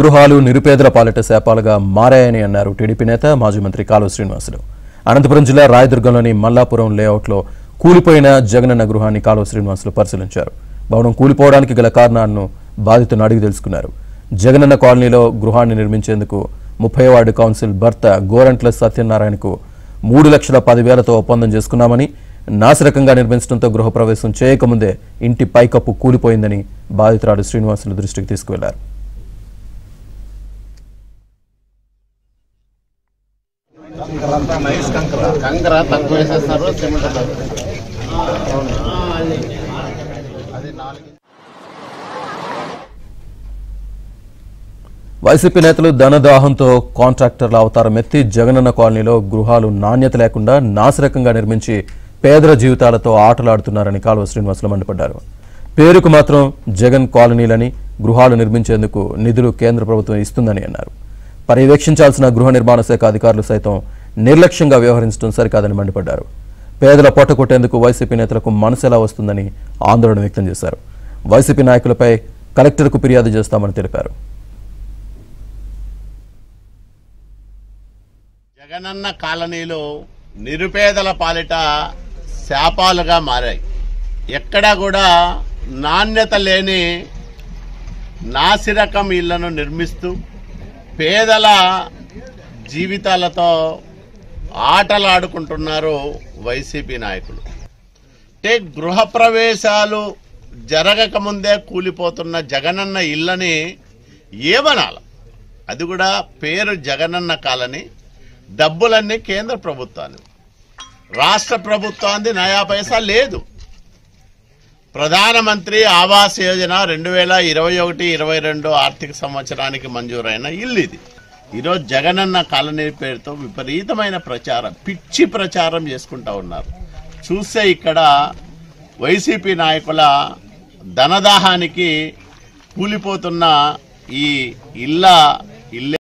గృహాలు నిరుపేదల పాలిట శాపాలుగా మారాయని అన్నారు టీడీపీ నేత మాజీ మంత్రి కాలువ శ్రీనివాసులు అనంతపురం జిల్లా రాయదుర్గంలోని మల్లాపురం లేఅవుట్లో కూలిపోయిన జగనన్న గృహాన్ని కాలువ శ్రీనివాసులు పరిశీలించారు భవనం కూలిపోవడానికి గల కారణాలను బాధితులను అడిగి తెలుసుకున్నారు జగనన్న కాలనీలో గృహాన్ని నిర్మించేందుకు ముప్పై వార్డు కౌన్సిల్ భర్త గోరంట్ల సత్యనారాయణకు మూడు లక్షల పదివేలతో ఒప్పందం చేసుకున్నామని నాసిరకంగా నిర్మించడంతో గృహప్రవేశం చేయకముందే ఇంటి పైకప్పు కూలిపోయిందని బాధితురాలు శ్రీనివాసులు దృష్టికి తీసుకువెళ్లారు కంకర తక్కువ వేసేస్తారు సిమెంట్ తక్కువ. అది నాలుగు వైసీపీ నేతలు ధనదాహంతో కాంట్రాక్టర్ల అవతారం ఎత్తి జగనన్న కాలనీలో గృహాలు నాణ్యత లేకుండా నాసిరకంగా నిర్మించి పేదల జీవితాలతో ఆటలాడుతున్నారని కాలువ శ్రీనివాసులు మండిపడ్డారు పేరుకు మాత్రం జగన్ కాలనీలని గృహాలు నిర్మించేందుకు నిధులు కేంద్ర ప్రభుత్వం ఇస్తుందని అన్నారు పర్యవేక్షించాల్సిన గృహ నిర్మాణ శాఖ అధికారులు సైతం నిర్లక్ష్యంగా వ్యవహరించడం సరికాదని మండిపడ్డారు పేదల పొట్ట కొట్టేందుకు వైసీపీ నేతలకు మనసు ఎలా వస్తుందని ఆందోళన వ్యక్తం చేశారు వైసీపీ నాయకులపై కలెక్టర్కు ఫిర్యాదు చేస్తామని తెలిపారు జగనన్న కాలనీలు నిరుపేదల పాలిట శాపాలుగా మారాయి ఎక్కడా కూడా నాణ్యత లేని నాసిరకం ఇళ్లను నిర్మిస్తూ పేదల జీవితాలతో ఆటలాడుకుంటున్నారు వైసీపీ నాయకులు అంటే గృహప్రవేశాలు జరగకముందే కూలిపోతున్న జగనన్న ఇళ్ళని ఏమనాల అది కూడా పేరు జగనన్న కాలనీ డబ్బులన్నీ కేంద్ర ప్రభుత్వాలు రాష్ట్ర ప్రభుత్వాన్ని నయా పైసా లేదు ప్రధానమంత్రి ఆవాస్ యోజన రెండు వేల ఇరవై ఒకటి ఇరవై రెండు ఆర్థిక సంవత్సరానికి మంజూరైన ఇల్లు ఇది ఈరోజు జగనన్న కాలనీ పేరుతో విపరీతమైన ప్రచారం పిచ్చి ప్రచారం చేసుకుంటా ఉన్నారు చూస్తే ఇక్కడ వైసీపీ నాయకుల ధనదాహానికి కూలిపోతున్న ఈ ఇళ్ళ ఇల్లే